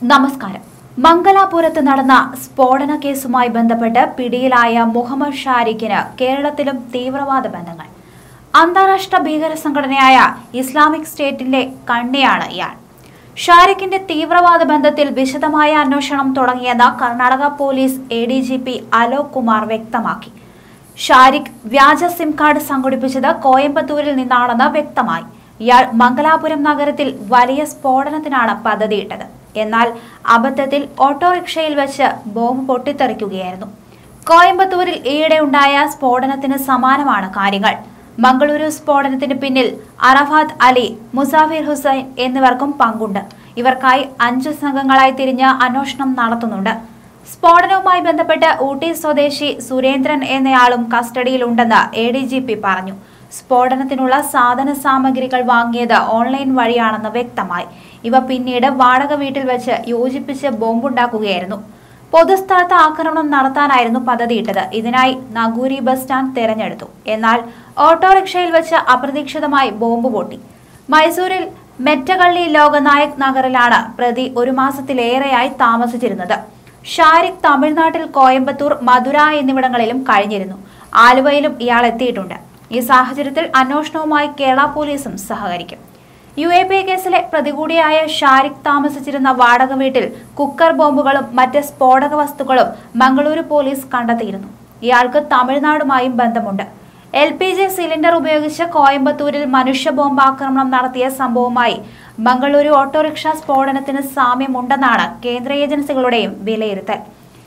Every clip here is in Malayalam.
നമസ്കാരം മംഗലാപുരത്ത് നടന്ന സ്ഫോടന കേസുമായി ബന്ധപ്പെട്ട് പിടിയിലായ മുഹമ്മദ് ഷാരിഖിന് കേരളത്തിലും തീവ്രവാദ ബന്ധങ്ങൾ അന്താരാഷ്ട്ര ഭീകര സംഘടനയായ ഇസ്ലാമിക് സ്റ്റേറ്റിന്റെ കണ്ണിയാണ് ഇയാൾ ഷാരിഖിന്റെ തീവ്രവാദ ബന്ധത്തിൽ വിശദമായ അന്വേഷണം തുടങ്ങിയെന്ന് Karnataka police A D G P Alok Kumar വ്യക്തമാക്കി ഷാരിഖ് വ്യാജ സിം കാർഡ് സംഘടിപ്പിച്ചത് കോയമ്പത്തൂരിൽ നിന്നാണെന്ന് വ്യക്തമായി ഇയാൾ മംഗലാപുരം നഗരത്തിൽ വലിയ സ്ഫോടനത്തിനാണ് പദ്ധതിയിട്ടത് എന്നാൽ അബദ്ധത്തിൽ ഓട്ടോറിക്ഷയിൽ വെച്ച് ബോംബ് പൊട്ടിത്തെറിക്കുകയായിരുന്നു കോയമ്പത്തൂരിൽ ഈയിടെ ഉണ്ടായ സ്ഫോടനത്തിന് സമാനമാണ് കാര്യങ്ങൾ മംഗളൂരു സ്ഫോടനത്തിന് പിന്നിൽ അറഫാത്ത് അലി മുസാഫിർ ഹുസൈൻ എന്നിവർക്കും പങ്കുണ്ട് ഇവർക്കായി അഞ്ചു സംഘങ്ങളായി തിരിഞ്ഞ് അന്വേഷണം നടത്തുന്നുണ്ട് സ്ഫോടനവുമായി ബന്ധപ്പെട്ട് ഊട്ടി സ്വദേശി സുരേന്ദ്രൻ എന്നയാളും കസ്റ്റഡിയിലുണ്ടെന്ന് എ ഡി ജി പി പറഞ്ഞു സ്ഫോടനത്തിനുള്ള സാധന സാമഗ്രികൾ വാങ്ങിയത് ഓൺലൈൻ വഴിയാണെന്ന് വ്യക്തമായി ഇവ പിന്നീട് വാടക വീട്ടിൽ വെച്ച് യോജിപ്പിച്ച് ബോംബുണ്ടാക്കുകയായിരുന്നു പൊതുസ്ഥലത്ത് ആക്രമണം നടത്താനായിരുന്നു പദ്ധതിയിട്ടത് ഇതിനായി നഗൂരി ബസ് സ്റ്റാൻഡ് തെരഞ്ഞെടുത്തു എന്നാൽ ഓട്ടോറിക്ഷയിൽ വെച്ച് അപ്രതീക്ഷിതമായി ബോംബ് പൊട്ടി മൈസൂരിൽ മെറ്റകള്ളി ലോകനായക് നഗറിലാണ് പ്രതി ഒരു മാസത്തിലേറെയായി താമസിച്ചിരുന്നത് ഷാരിഖ് തമിഴ്നാട്ടിൽ കോയമ്പത്തൂർ മധുര എന്നിവിടങ്ങളിലും കഴിഞ്ഞിരുന്നു ആലുവയിലും ഇയാൾ എത്തിയിട്ടുണ്ട് ഈ സാഹചര്യത്തിൽ അന്വേഷണവുമായി കേരള പോലീസും സഹകരിക്കും യു എ പി കേസിലെ പ്രതികൂടിയായ ഷാരിഖ് താമസിച്ചിരുന്ന വാടക വീട്ടിൽ കുക്കർ ബോംബുകളും മറ്റ് സ്ഫോടക വസ്തുക്കളും മംഗളൂരു പോലീസ് കണ്ടെത്തിയിരുന്നു ഇയാൾക്ക് തമിഴ്നാടുമായും ബന്ധമുണ്ട് എൽ പി ജി സിലിണ്ടർ ഉപയോഗിച്ച് കോയമ്പത്തൂരിൽ മനുഷ്യ ബോംബാക്രമണം നടത്തിയ സംഭവവുമായി മംഗളൂരു ഓട്ടോറിക്ഷ സ്ഫോടനത്തിന് സാമ്യമുണ്ടെന്നാണ് കേന്ദ്ര ഏജൻസികളുടെയും വിലയിരുത്തൽ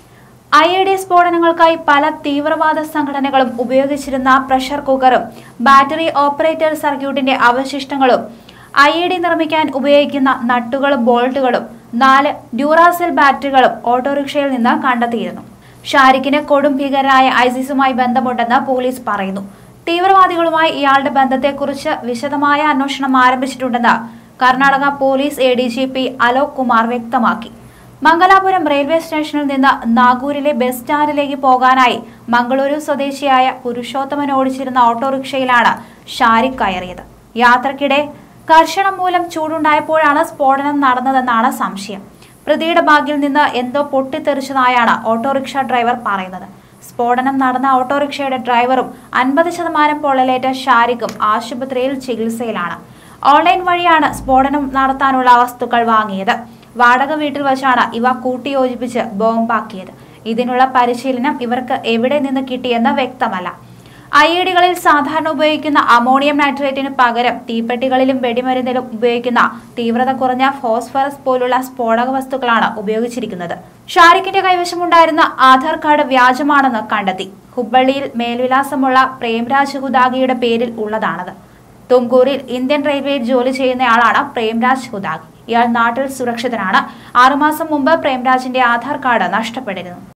ഐ എ ഡി സ്ഫോടനങ്ങൾക്കായി പല തീവ്രവാദ സംഘടനകളും ഉപയോഗിച്ചിരുന്ന പ്രഷർ കുക്കറും ബാറ്ററി ഓപ്പറേറ്റർ സർക്യൂട്ടിന്റെ അവശിഷ്ടങ്ങളും ഐ എ ഡി നിർമ്മിക്കാൻ ഉപയോഗിക്കുന്ന നട്ടുകളും ബോൾട്ടുകളും നാല് ഡ്യൂറാസെൽ ബാറ്ററികളും ഓട്ടോറിക്ഷയിൽ നിന്ന് കണ്ടെത്തിയിരുന്നു ഷാരിഖിന് കൊടും ഭീകരനായ ഐസിസുമായി ബന്ധമുണ്ടെന്ന് പോലീസ് പറയുന്നു തീവ്രവാദികളുമായി ഇയാളുടെ ബന്ധത്തെക്കുറിച്ച് വിശദമായ അന്വേഷണം ആരംഭിച്ചിട്ടുണ്ടെന്ന് Karnataka police A D G P Alok Kumar വ്യക്തമാക്കി മംഗലാപുരം റെയിൽവേ സ്റ്റേഷനിൽ നിന്ന് നാഗൂരിലെ ബസ് സ്റ്റാൻഡിലേക്ക് പോകാനായി മംഗളൂരു സ്വദേശിയായ പുരുഷോത്തമൻ ഓടിച്ചിരുന്ന ഓട്ടോറിക്ഷയിലാണ് ഷാരിഖ് കയറിയത് യാത്രക്കിടെ കർഷണം മൂലം ചൂടുണ്ടായപ്പോഴാണ് സ്ഫോടനം നടന്നതെന്നാണ് സംശയം പ്രതിയുടെ ബാഗിൽ നിന്ന് എന്തോ പൊട്ടിത്തെറിച്ചതായാണ് ഓട്ടോറിക്ഷ ഡ്രൈവർ പറയുന്നത് സ്ഫോടനം നടന്ന ഓട്ടോറിക്ഷയുടെ ഡ്രൈവറും അൻപത് ശതമാനം പൊള്ളലേറ്റ ഷാരിഖും ആശുപത്രിയിൽ ചികിത്സയിലാണ് ഓൺലൈൻ വഴിയാണ് സ്ഫോടനം നടത്താനുള്ള വസ്തുക്കൾ വാങ്ങിയത് വാടക വീട്ടിൽ വച്ചാണ് ഇവ കൂട്ടിയോജിപ്പിച്ച് ബോംബാക്കിയത് ഇതിനുള്ള പരിശീലനം ഇവർക്ക് എവിടെ നിന്ന് കിട്ടിയെന്ന് വ്യക്തമല്ല ഐ ഇ ഡികളിൽ സാധാരണ ഉപയോഗിക്കുന്ന അമോണിയം നൈട്രേറ്റിന് പകരം തീപ്പെട്ടികളിലും വെടിമരുന്നിലും ഉപയോഗിക്കുന്ന തീവ്രത കുറഞ്ഞ ഫോസ്ഫറസ് പോലുള്ള സ്ഫോടക വസ്തുക്കളാണ് ഉപയോഗിച്ചിരിക്കുന്നത് ഷാരിഖിന്റെ കൈവശമുണ്ടായിരുന്ന ആധാർ കാർഡ് വ്യാജമാണെന്ന് കണ്ടെത്തി ഹുബ്ബള്ളിയിൽ മേൽവിലാസമുള്ള പ്രേംരാജ് ഹുദാഗിയുടെ പേരിൽ ഉള്ളതാണത് തുംകൂറിൽ ഇന്ത്യൻ റെയിൽവേയിൽ ജോലി ചെയ്യുന്നയാളാണ് പ്രേംരാജ് ഹുദാഗി ഇയാൾ നാട്ടിൽ സുരക്ഷിതനാണ് ആറുമാസം മുമ്പ് പ്രേംരാജിന്റെ ആധാർ കാർഡ് നഷ്ടപ്പെട്ടിരുന്നു